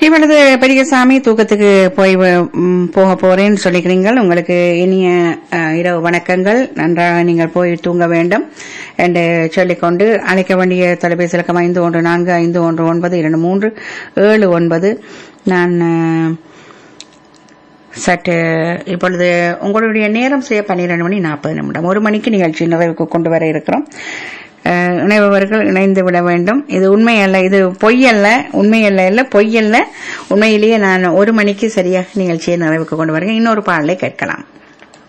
இப்பொழுது பெரியசாமி தூக்கத்துக்கு போய் வ- ம், போக போறேன்னு சொல்லிக்கிறீங்கள் உங்களுக்கு இனிய அஹ், இரவு வணக்கங்கள் நன்றாக நீங்கள் போய் தூங்க வேண்டும் என்று சொல்லிக்கொண்டு அழைக்க வேண்டிய தொலைபேசி இலக்கம் ஐந்து ஒன்று நான்கு ஐந்து ஒன்று ஒன்பது இரண்டு மூன்று ஏழு ஒன்பது நான் அஹ், சற்று இப்பொழுது உங்களுடைய நேரம் செய்ய பன்னிரண்டு மணி நாற்பது நிமிடம் ஒரு மணிக்கு நிகழ்ச்சி நிறைவுக்கு கொண்டு வர இருக்கிறோம் அஹ், இணைபவர்கள் இணைந்து விட வேண்டும் இது உண்மை அல்ல இது பொய் அல்ல உண்மை அல்ல இல்ல பொய் அல்ல உண்மையிலேயே நான் ஒரு மணிக்கு சரியாக நிகழ்ச்சியை நிறைவுக்கு கொண்டு வருகிறேன் இன்னொரு பாடலை கேட்கலாம்